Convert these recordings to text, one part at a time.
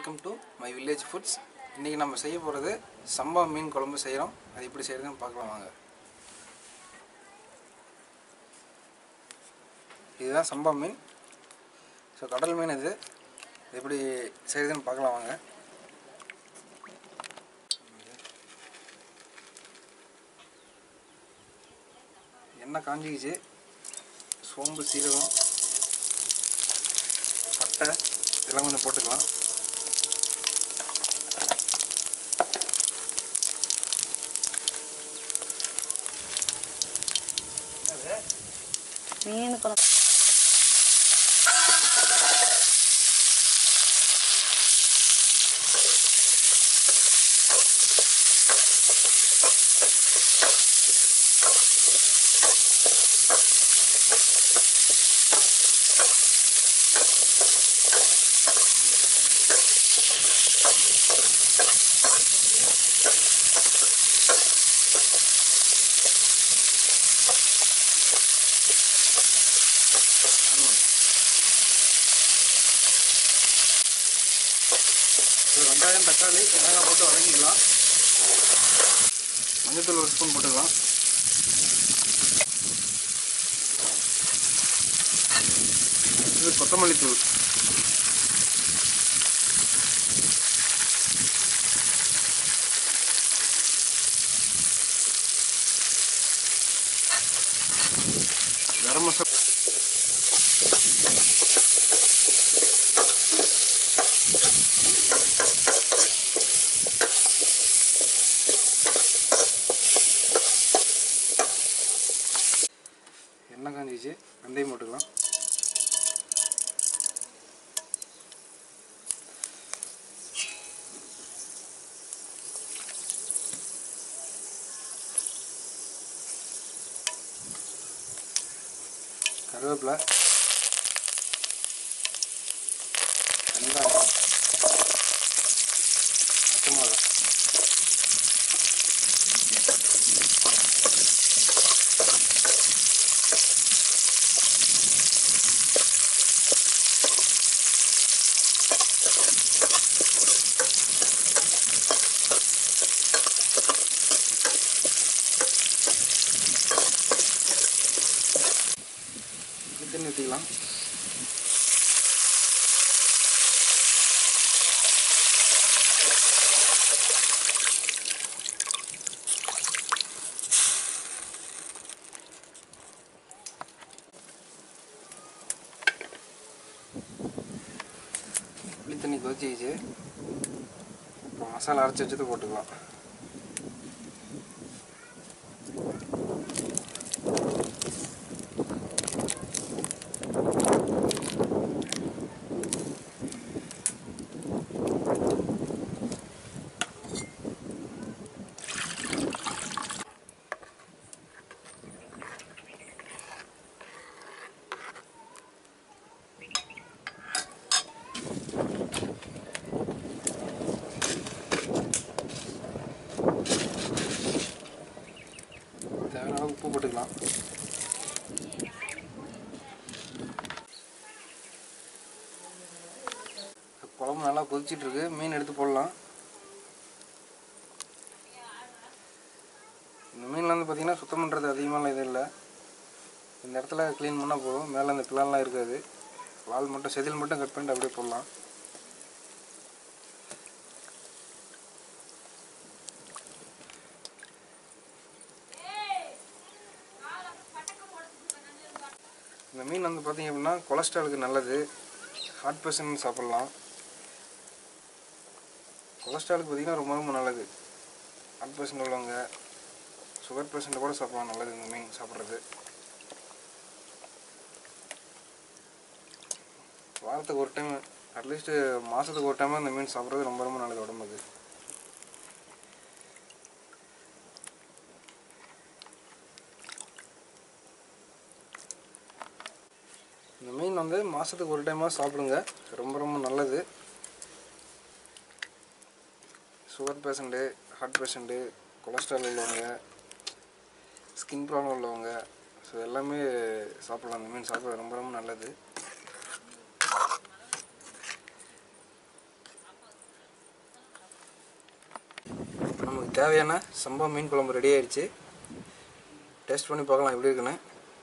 welcome to my village foods இன்றைக்கி நம்ம செய்ய போகிறது சம்பா மீன் குழம்பு செய்கிறோம் அது எப்படி செய்கிறதுன்னு பார்க்கலாம் வாங்க இதுதான் சம்பா மீன் ஸோ கடல் மீன் இது இது எப்படி செய்கிறதுன்னு பார்க்கலாம் வாங்க எண்ணெய் காஞ்சிக்கிச்சு சோம்பு சீரகம் பட்டை இதெல்லாம் கொஞ்சம் போட்டுக்கலாம் மீன் குழம்பு இது வெங்காயம் தக்காளி தேங்காய் போட்டு வதக்கிக்கலாம் மஞ்சத்தூள் ஒரு ஸ்பூன் போட்டுக்கலாம் இது கொத்தமல்லி தூள் கரம் மசாலா எண்ணெய் காஞ்சிச்சு வெந்தயம் போட்டுக்கலாம் கருவேப்பிலை வெங்காயம் பச்சை மிளகா தண்ணி ஊற்றிக்கலாம் புளி தண்ணி கொதிச்சிச்சு இப்போ மசாலா அரைச்சி வச்சது போட்டுக்கலாம் தேவையான அளவு உப்பு போட்டுக்கலாம் குழம்பு நல்லா கொதிச்சிட்டு இருக்கு மீன் எடுத்து போடலாம் இந்த மீனில் வந்து பார்த்தீங்கன்னா சுத்தம் பண்ணுறது அதிகமாகலாம் இது இல்லை இந்த இடத்துல க்ளீன் பண்ணால் போதும் மேலே அந்த பிளான்லாம் இருக்காது வால் மட்டும் செதில் மட்டும் கட் பண்ணிட்டு அப்படியே போடலாம் இந்த மீன் வந்து பார்த்தீங்க அப்படின்னா கொலஸ்ட்ராலுக்கு நல்லது ஹார்ட் பேஷண்ட் சாப்பிட்லாம் கொலஸ்ட்ராலுக்கு பார்த்தீங்கன்னா ரொம்ப ரொம்ப நல்லது ஹார்ட் பேஷண்ட் உள்ளவங்க சுகர் பேஷண்ட்டை கூட சாப்பிடலாம் நல்லது இந்த மீன் சாப்பிட்றது வாரத்துக்கு ஒரு டைம் அட்லீஸ்ட்டு மாதத்துக்கு ஒரு டைம் இந்த மீன் சாப்பிட்றது ரொம்ப ரொம்ப நல்லது உடம்புக்கு இந்த மீன் வந்து மாதத்துக்கு ஒரு டைமாக சாப்பிடுங்க ரொம்ப ரொம்ப நல்லது sugar patient heart patient cholesterol உள்ளவங்க ஸ்கின் ப்ராப்ளம் உள்ளவங்க ஸோ எல்லாமே சாப்பிடலாம் அந்த மீன் சாப்பிட ரொம்ப ரொம்ப நல்லது நமக்கு தேவையான சம்பா மீன் குழம்பு ரெடி ஆயிடுச்சு டேஸ்ட் பண்ணி பார்க்கலாம் எப்படி இருக்குன்னு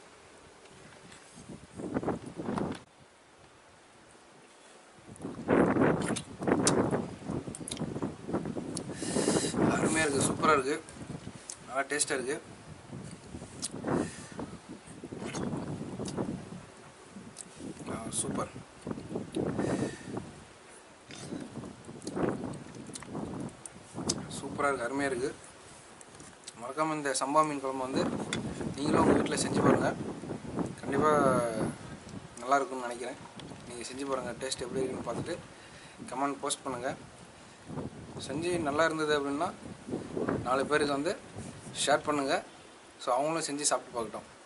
அருமையாக இருக்குது சூப்பராக இருக்குது நல்லா டேஸ்ட்டாக இருக்குது சூப்பர் சூப்பராக இருக்குது அருமையாக இருக்குது மறக்காமல் இந்த சம்பா மீன் குழம்பு வந்து நீங்களும் உங்கள் வீட்டில் செஞ்சு பாருங்கள் கண்டிப்பாக நல்லா இருக்கும்னு நினைக்கிறேன் நீங்கள் செஞ்சு பாருங்கள் டேஸ்ட் எப்படி இருக்குன்னு பார்த்துட்டு கமெண்ட் போஸ்ட் பண்ணுங்கள் செஞ்சு நல்லா இருந்தது அப்படின்னா நாலு பேருக்கு வந்து ஷேர் பண்ணுங்கள் ஸோ அவங்களும் செஞ்சு சாப்பிட்டு பார்க்கட்டும்